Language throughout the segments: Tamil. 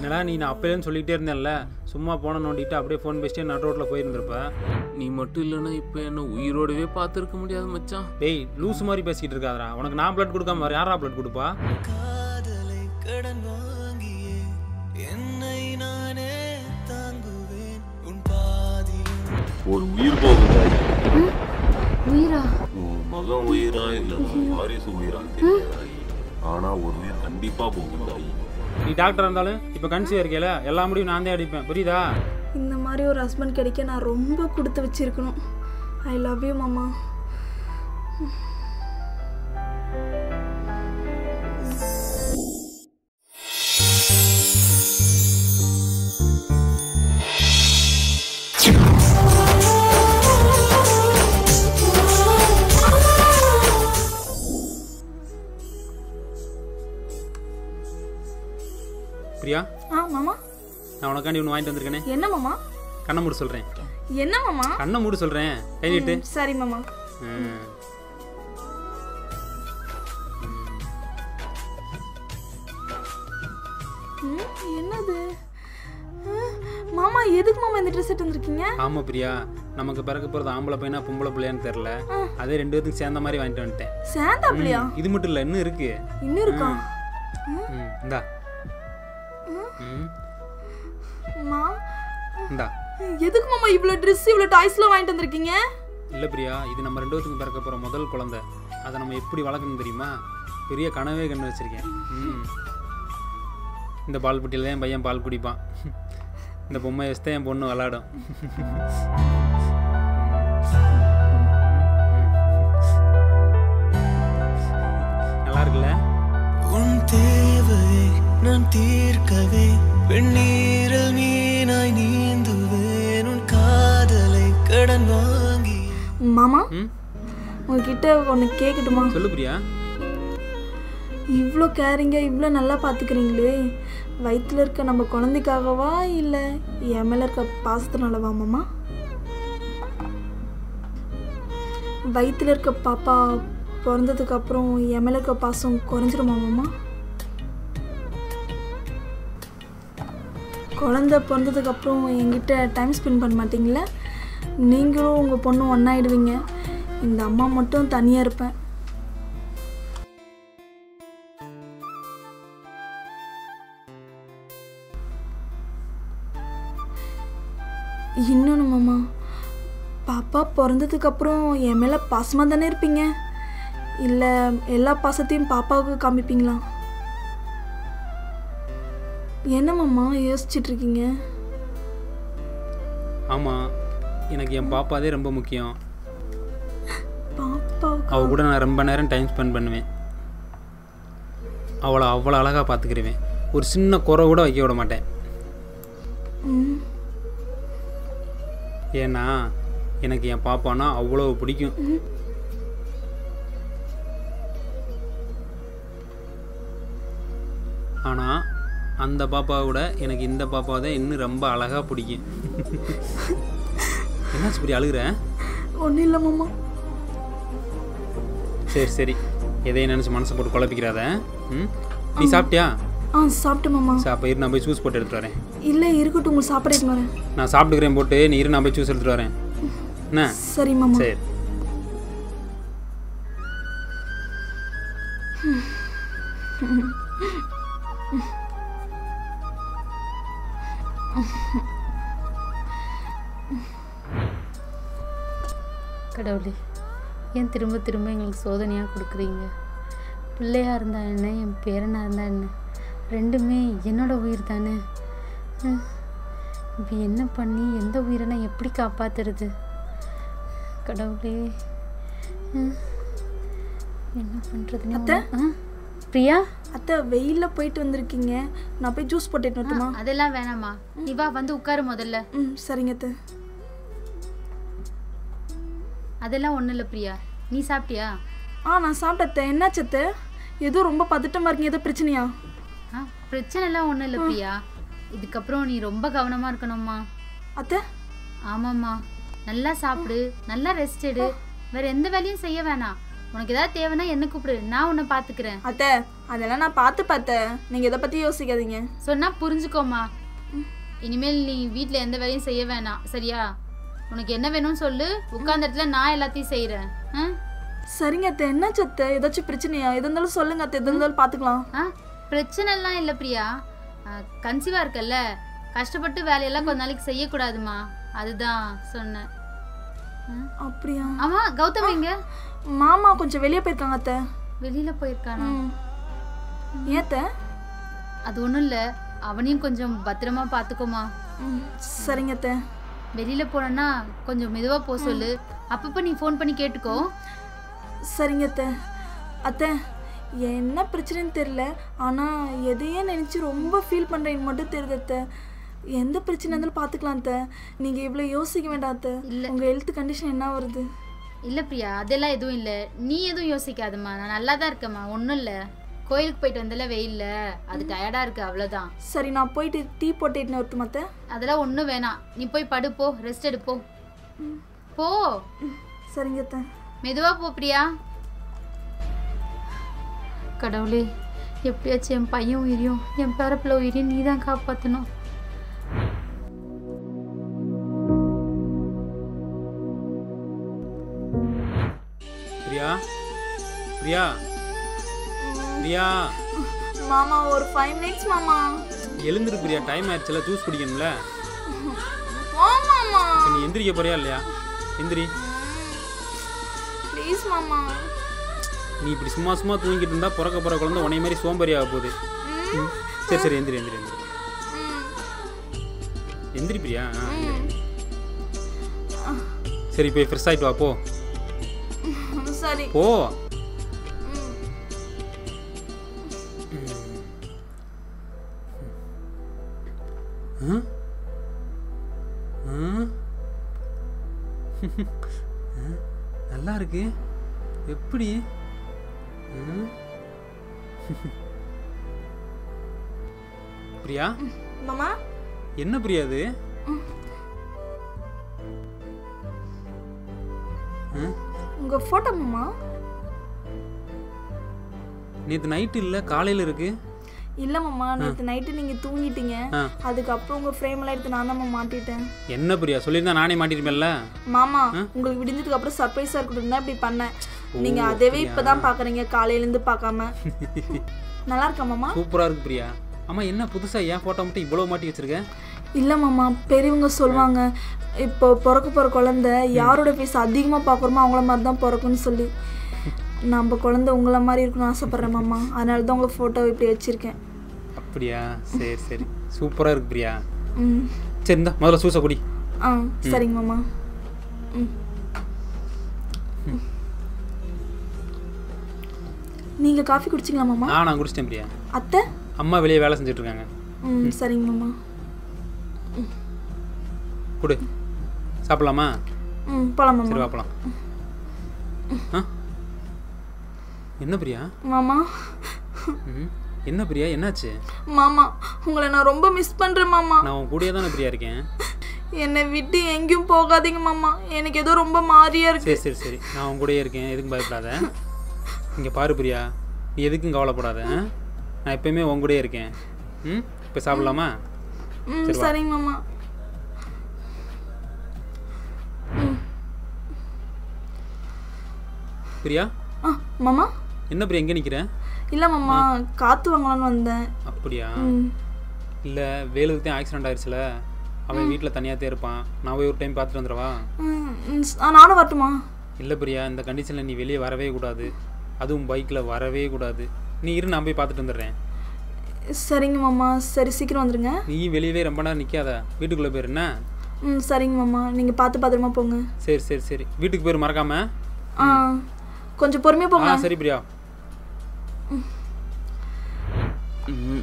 என்னடா நீ நான் அப்போலேருந்து சொல்லிகிட்டே இருந்தேன்ல சும்மா போன நோண்டிட்டு அப்படியே ஃபோன் பேசிட்டே நட் ரோட்டில் போயிருந்திருப்ப நீ மட்டும் இல்லைன்னா இப்போ என்ன உயிரோடவே பார்த்துருக்க முடியாது மச்சான் டேய் லூஸ் மாதிரி பேசிக்கிட்டு இருக்காதடா உனக்கு நான் பிளட் கொடுக்காம வேறு யாரா பிளட் கொடுப்பா காதலை கடன் வாங்கியே என்னை நானே தாங்குவேன் உன் பாதியும் ஒரு உயிர் போகுதாய் உயிரா உன் மகன் உயிரா இல்லை வாரிசு உயிரா தெரியாதாய் ஆனா ஒரு உயிர் கண்டிப்பா போகுதாய் நீ டாக்டர் இருந்தாலும் இப்போ கன்சீவ் இருக்கேல எல்லா முடியும் நான் தான் அடிப்பேன் புரியுதா இந்த மாதிரி ஒரு ஹஸ்பண்ட் கிடைக்க நான் ரொம்ப கொடுத்து வச்சிருக்கணும் ஐ லவ் யூ மாமா பிரியா ஆ மாமா நான் உனக்காண்டி ஒன்று வாங்கிட்டு வந்திருக்கேனே என்ன மாமா கண்ணை மூடு சொல்கிறேன் என்ன மாமா கண்ணை மூடு சொல்கிறேன் கை நீட்டு ம், சரி மாமா ம். ம், என்னது ஆ, மாமா எதுக்கு மாமா இந்த ட்ரெஸ் எடுத்து வந்திருக்கீங்க ஆமாம் பிரியா நமக்கு பிறக்க போகிறது ஆம்பளை பையனா பொம்பளை பிள்ளையான்னு தெரில அதே ரெண்டு பேத்துக்கும் சேர்ந்த மாதிரி வாங்கிட்டு வந்துட்டேன் சேந்தாப்லையா இது மட்டும் இல்லை இன்னும் இருக்கு இன்னும் இருக்கா ம் இந்தா ம் மா இந்தா எதுக்கு மாமா இவ்வளோ ட்ரெஸ் இவ்வளோ டாய்ஸ்லாம் வாங்கிட்டு வந்திருக்கீங்க இல்லை பிரியா இது நம்ம ரெண்டு பேத்துக்கும் பிறக்க போகிற முதல் குழந்தை அதை நம்ம எப்படி வளர்க்கணும் தெரியுமா பெரிய கனவே கண்டு வச்சிருக்கேன் ம் இந்த பால் புட்டியில் தான் என் பையன் பால் குடிப்பான் இந்த பொம்மை வச்சு தான் என் பொண்ணு விளாடும் நல்லா இருக்குல்ல உன் தேவையை நான் தீர்க்கவே வெண்ணீரில் மீனாய் நீந்துவேன் உன் காதலை கடன் வாங்கி மாமா ம் உங்ககிட்ட ஒன்று கேட்கட்டுமா சொல்லு பிரியா இவ்வளோ கேரிங்க இவ்வளோ நல்லா பார்த்துக்கிறீங்களே வயிற்றில் இருக்க நம்ம குழந்தைக்காகவா இல்லை என் மேலே இருக்க பாசத்தினாலவா மாமா வயிற்றில் இருக்க பாப்பா பிறந்ததுக்கு அப்புறம் என் மேலே இருக்க பாசம் குறைஞ்சிருமா மாமா குழந்த பிறந்ததுக்கு அப்புறம் என்கிட்ட டைம் ஸ்பெண்ட் பண்ண மாட்டீங்களா நீங்களும் உங்கள் பொண்ணும் ஒன்றாயிடுவீங்க இந்த அம்மா மட்டும் தனியாக இருப்பேன் இன்னொன்று மாமா பாப்பா பிறந்ததுக்கு அப்புறம் என் மேலே பாசமாக தானே இருப்பீங்க இல்லை எல்லா பாசத்தையும் பாப்பாவுக்கு காமிப்பீங்களா என்ன மாமா யோசிச்சுட்டு இருக்கீங்க ஆமாம் எனக்கு என் பாப்பாதே ரொம்ப முக்கியம் பாப்பாவுக்கு அவள் கூட நான் ரொம்ப நேரம் டைம் ஸ்பெண்ட் பண்ணுவேன் அவளை அவ்வளோ அழகாக பார்த்துக்கிருவேன் ஒரு சின்ன குறை கூட வைக்க விட மாட்டேன் ம், ஏன்னா எனக்கு என் பாப்பானா அவ்வளோ பிடிக்கும் ஆனால் அந்த பாப்பாவை விட எனக்கு இந்த பாப்பாவை தான் இன்னும் ரொம்ப அழகாக பிடிக்கும் என்னாச்சு இப்படி அழுகுற ஒன்றும் இல்லை மாமா சரி சரி எதையும் நினச்சி மனசை போட்டு குழப்பிக்கிறாத ம் நீ சாப்பிட்டியா ஆ சாப்பிட்டு மாமா சரி அப்போ இரு நான் போய் ஜூஸ் போட்டு எடுத்துட்டு வரேன் இல்லை இருக்கட்டும் உங்களுக்கு சாப்பிட எடுத்துன்னு வரேன் நான் சாப்பிட்டுக்கிறேன் போட்டு நீ இரு நான் போய் ஜூஸ் எடுத்துட்டு வரேன் என்ன சரி மாமா சரி கடவுளே ஏன் திரும்ப திரும்ப எங்களுக்கு சோதனையாக கொடுக்குறீங்க பிள்ளையா இருந்தா என்ன என் பேரனாக இருந்தா என்ன ரெண்டுமே என்னோட உயிர் தானே ம். இப்போ என்ன பண்ணி எந்த உயிரை நான் எப்படி காப்பாத்துறது கடவுளே ம். என்ன பண்ணுறதுன்னு அத்தை? பிரியா அத்தை வெயிலில் போயிட்டு வந்திருக்கீங்க நான் போய் ஜூஸ் போட்டு எடுத்துன்னு வரட்டுமா அதெல்லாம் வேணாம்மா நீ வா வந்து உட்காரு முதல்ல ம் சரிங்க அத்தை அதெல்லாம் ஒன்றும் இல்லை பிரியா நீ சாப்பிட்டியா ஆ நான் சாப்பிட்டேன் அத்தை. என்னாச்சு அத்தை ஏதோ ரொம்ப பதட்டமாக இருக்கீங்க ஏதோ பிரச்சனையா ஆ பிரச்சனைலாம் ஒன்றும் இல்லை பிரியா இதுக்கப்புறம் நீ ரொம்ப கவனமாக இருக்கணும்மா அத்தை ஆமாம்மா நல்லா சாப்பிடு நல்லா ரெஸ்ட் எடு வேற எந்த வேலையும் செய்ய வேணாம் உனக்கு ஏதாவது தேவைன்னா என்ன கூப்பிடு நான் உன்னை பார்த்துக்கிறேன் அத்தை அதெல்லாம் நான் பார்த்து பார்த்தேன் நீங்கள் இதை பற்றி யோசிக்காதீங்க சொன்னா புரிஞ்சுக்கோமா இனிமேல் நீ வீட்டில் எந்த வேலையும் செய்ய வேணாம் சரியா உனக்கு என்ன வேணும்னு சொல்லு உட்கார்ந்த இடத்துல நான் எல்லாத்தையும் செய்கிறேன் ஆ சரிங்க அத்தை என்ன சத்தை ஏதாச்சும் பிரச்சனையா எது இருந்தாலும் சொல்லுங்க அத்தை எது இருந்தாலும் பார்த்துக்கலாம் ஆ பிரச்சனைலாம் இல்லை பிரியா கன்சீவாக இருக்கல்ல கஷ்டப்பட்டு வேலையெல்லாம் கொஞ்ச நாளைக்கு செய்யக்கூடாதுமா அதுதான் சொன்னேன் அப்படியா ஆமா கௌதம் எங்க மாமா கொஞ்சம் வெளியே போயிருக்காங்க அத்தை வெளியில போயிருக்கானா ம். ஏன் அத்தை அது ஒன்றும் இல்லை அவனையும் கொஞ்சம் பத்திரமா பார்த்துக்கோமா ம் சரிங்க அத்தை வெளியில போனேன்னா கொஞ்சம் மெதுவா போக சொல்லு அப்பப்போ நீ ஃபோன் பண்ணி கேட்டுக்கோ சரிங்க அத்தை அத்தை என்ன பிரச்சனைன்னு தெரியல ஆனால் எதையே நினச்சி ரொம்ப ஃபீல் பண்ணுறேன்னு மட்டும் தெரியுது அத்தை எந்த பிரச்சனை இருந்தாலும் பார்த்துக்கலாம் அத்தை நீங்கள் இவ்வளோ யோசிக்க வேண்டாம் அத்தை இல்ல. உங்கள் ஹெல்த் கண்டிஷன் என்ன வருது இல்லை பிரியா அதெல்லாம் எதுவும் இல்லை நீ எதுவும் யோசிக்காதம்மா நான் நல்லா தான் இருக்கேம்மா ஒன்றும் இல்லை கோயிலுக்கு போயிட்டு வந்தல வெயில்ல அது டயர்டா இருக்கு அவ்வளோதான் சரி நான் போயிட்டு டீ போட்டு இட்டுன்னு வரட்டுமா அத்தை அதெல்லாம் ஒன்றும் வேணாம் நீ போய் படு போ ரெஸ்ட் எடுப்போ போ சரிங்க அத்தை மெதுவா போ பிரியா கடவுளே எப்படியாச்சும் என் பையன் உயிரியும் என் பேரப்பிள்ள உயிரையும் நீ தான் காப்பாற்றணும் பிரியா பிரியா பிரியா மாமா ஒரு ஃபைவ் மினிட்ஸ் மாமா எழுந்திரு பிரியா டைம் ஆயிடுச்சுல ஜூஸ் குடிக்கணும்ல வா மாமா சரி, நீ எந்திரிக்க போறியா இல்லையா எந்திரி ப்ளீஸ் மாமா நீ இப்படி சும்மா சும்மா தூங்கிட்டு இருந்தா பிறக்க போற குழந்தை உன்னை மாதிரி சோம்பேறி ஆக போகுது ம். சரி சரி எந்திரி எந்திரி எந்திரி எந்திரி பிரியா ஆ, எந்திரி. சரி போய் ஃப்ரெஷ் ஆயிட்டு வா போ ம், சரி போ ம். ம். ம். நல்லா இருக்கு எப்படி ம். பிரியா மாமா என்ன பிரியா அது ம்? உங்கள் ஃபோட்டோ மாமா நேத்து நைட்டு இல்ல காலையில இருக்கு இல்லை மாமா நேற்று நைட்டு நீங்கள் தூங்கிட்டீங்க ஆ. அதுக்கப்புறம் உங்கள் ஃப்ரேம்லாம் எடுத்து நான் தான் மாட்டிட்டேன் என்ன பிரியா சொல்லியிருந்தா நானே மாட்டிருப்பேன்ல மாமா உங்களுக்கு விடிஞ்சதுக்கு அப்புறம் சர்ப்ரைஸாக இருக்கட்டும் தான் இப்படி பண்ணேன் நீங்கள் அதவே இப்போ தான் பார்க்குறீங்க காலையிலேருந்து பார்க்காம நல்லா இருக்கா மாமா சூப்பரா இருக்கு பிரியா ஆமா என்ன புதுசா ஏன் போட்டோ மட்டும் இவ்வளவு மாட்டி வச்சிருக்க இல்லை மாமா பெரியவங்க சொல்லுவாங்க இப்போ பிறக்க போகிற குழந்தை யாரோட ஃபேஸ் அதிகமாக பார்க்குறோமோ அவங்கள மாதிரி தான் பிறக்கும்னு சொல்லி நம்ம குழந்தை உங்களை மாதிரி இருக்கணும்னு ஆசைப்பட்றேன் மாமா அதனால தான் உங்கள் ஃபோட்டோ இப்படி வச்சுருக்கேன் அப்படியா சரி சரி சூப்பரா இருக்கு பிரியா ம் சரி இந்தா முதல்ல சூசை குடி ஆ சரிங்க மாமா ம் நீங்கள் காஃபி குடிச்சிங்களா மாமா ஆ நான் குடிச்சிட்டேன் பிரியா அத்தை அம்மா வெளியே வேலை செஞ்சுட்டு இருக்காங்க ம் சரிங்க மாமா கொடு சாப்பிடலாமா ம் போகலாம் சரி மாமா வா போலாம் ஆ என்ன பிரியா மாமா ம் என்ன பிரியா என்னாச்சு மாமா உங்களை நான் ரொம்ப மிஸ் பண்ணுறேன் மாமா நான் உன் கூடயே தானே பிரியா இருக்கேன் என்னை விட்டு எங்கேயும் போகாதீங்க மாமா எனக்கு ஏதோ ரொம்ப மாறியா இருக்கு சரி சரி சரி நான் உன் கூடயே இருக்கேன் எதுக்கும் பயப்படாத இங்கே பாரு பிரியா நீ எதுக்கும் கவலைப்படாத ஆ? நான் எப்பயுமே உன் கூடயே இருக்கேன் ம் இப்போ சாப்பிடலாமா ம் சரிங்க மாமா பிரியா ஆ மாமா என்ன பிரியா எங்கே நிற்கிற இல்லை மாமா காற்று வாங்கலாம்னு வந்தேன் அப்படியா ம் இல்லை வேலுக்கு தான் ஆக்சிடென்ட் ஆயிடுச்சுல அவன் வீட்டில் தனியாக தான் இருப்பான் நான் போய் ஒரு டைம் பார்த்துட்டு வந்துடவா ம், ம், ஸ்- ஆ, நானும் வரட்டுமா இல்லை பிரியா இந்த கண்டிஷனில் நீ வெளியே வரவே கூடாது அதுவும் பைக்கில் வரவே கூடாது நீ இரு நான் போய் பார்த்துட்டு வந்துடுறேன் சரிங்க மாமா சரி சீக்கிரம் வந்துடுங்க நீ வெளியவே ரொம்ப நேரம் நிற்காத வீட்டுக்குள்ளே போயிரு என்ன ம் சரிங்க மாமா நீங்கள் பார்த்து பத்திரமா போங்க சரி சரி சரி வீட்டுக்கு போயிரு மறக்காம ஆ கொஞ்சம் பொறுமையாக போங்க ஆ சரி பிரியா ம்.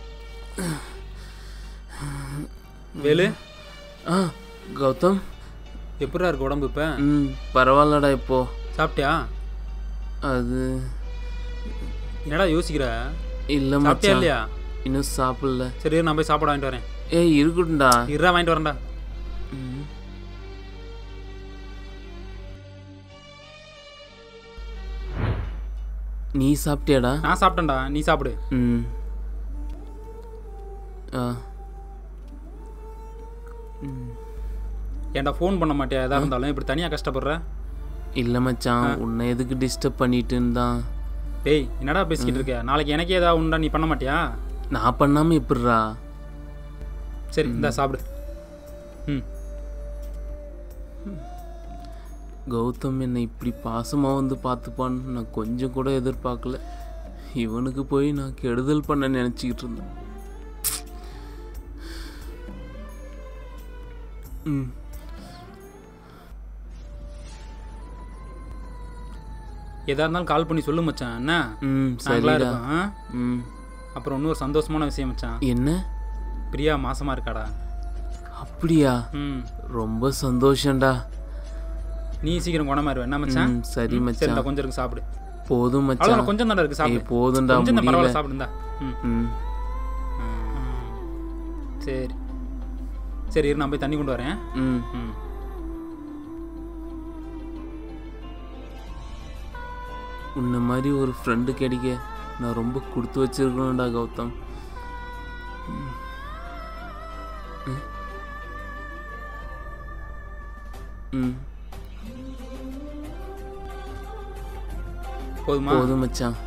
வேலு ஆ கௌதம் எப்படிடா இருக்கு உடம்பு இப்போ ம் பரவாயில்லடா இப்போ சாப்பிட்டியா அது என்னடா யோசிக்கிற இல்லை சாப்பிட்டியா மச்சான் இல்லையா இன்னும் சாப்பிடல சரி இரு, நான் போய் சாப்பாடு வாங்கிட்டு வரேன் ஏய் இருக்கட்டும்டா இருடா வாங்கிட்டு வரேன்டா ம். நீ சாப்பிட்டியாடா நான் சாப்பிட்டேன்டா நீ சாப்பிடு ம் ஆ ஏன்டா ஃபோன் பண்ண மாட்டியா எதா இருந்தாலும் இப்படி தனியாக கஷ்டப்படுற இல்லை மச்சான் உன்னை எதுக்கு டிஸ்டர்ப் பண்ணிட்டுன்னு தான் டேய் என்னடா பேசிக்கிட்டு இருக்க நாளைக்கு எனக்கே ஏதாவது உண்டா நீ பண்ண மாட்டியா நான் பண்ணாமல் எப்படிரா சரி இந்தா சாப்பிடு ம் கௌதம் என்னை இப்படி பாசமாக வந்து பார்த்துப்பான்னு நான் கொஞ்சம் கூட எதிர்பார்க்கல இவனுக்கு போய் நான் கெடுதல் பண்ண நினச்சிக்கிட்டு இருந்தேன் ம் எதா இருந்தாலும் கால் பண்ணி சொல்லு மச்சான் என்ன ம் நாங்களா சரிடா இருக்கோம் ஆ? ம் அப்புறம் இன்னொரு சந்தோஷமான விஷயம் மச்சான் என்ன பிரியா மாசமா இருக்காடா அப்படியா ம் ரொம்ப சந்தோஷம்டா நீ சீக்கிரம் குணமாயிருவ என்ன மச்சான் ம், சரி ம், மச்சான். சரிடா கொஞ்சம் இருக்கு சாப்பிடு போதும் அவ்வளோ மச்சான் கொஞ்சம் தானே இருக்கு சாப்பிடு ஏய், போதும்டா கொஞ்சம் தான் முடியல பரவாயில்ல சாப்பிடுந்தா ம் ம் சரி சரி இரு நான் போய் தண்ணி கொண்டு வரேன் ம் ம் உன்னை மாதிரி ஒரு ஃப்ரெண்டு கிடைக்க நான் ரொம்ப கொடுத்து வச்சிருக்கணும்டா கௌதம் ம். ம். ம் போதுமா போதும் மச்சான்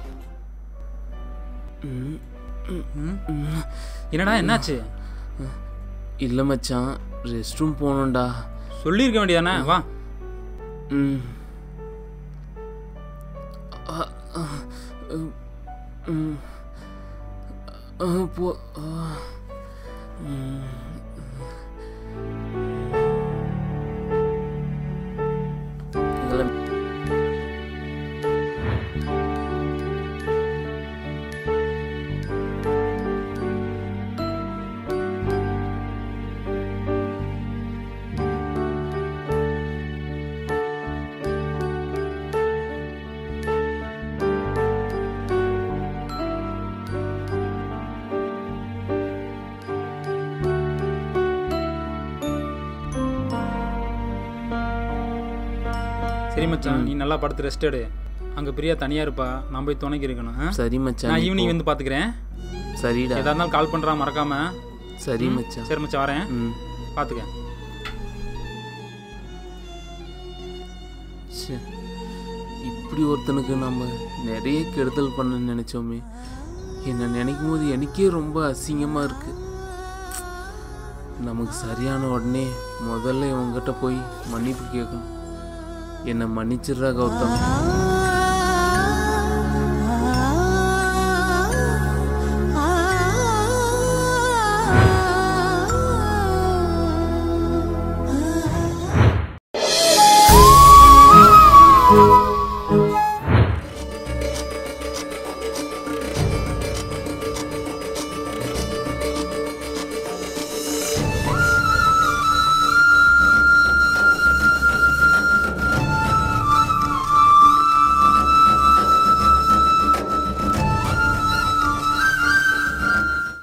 ம் என்னடா என்னாச்சு இல்லை மச்சான் ரெஸ்ட் ரூம் போகணும்டா சொல்லியிருக்க வேண்டியதானே வா ம் அ, அ, ம், ம். அ, போ அ, ம். இதெல்லாம் சரி மச்சான் நீ நல்லா படுத்து ரெஸ்ட் எடு அங்கே பிரியா தனியாக இருப்பா நான் போய் துணைக்கு இருக்கணும் ஆ? சரி மச்சான் நான் நீ ஈவினிங் போ. வந்து பார்த்துக்கிறேன் சரிடா எதா இருந்தாலும் கால் பண்ணுறான் மறக்காம சரி மச்சான் சரி மச்சான் வரேன் ம் பார்த்துக்க ச்சே இப்படி ஒருத்தனுக்கு நம்ம நிறைய கெடுதல் பண்ண நினைச்சோமே என்னை நினைக்கும் போது எனக்கே ரொம்ப அசிங்கமாக இருக்கு நமக்கு சரியான உடனே முதல்ல இவங்ககிட்ட போய் மன்னிப்பு கேட்கணும் என்னை மன்னிச்சிடுறா கௌதம்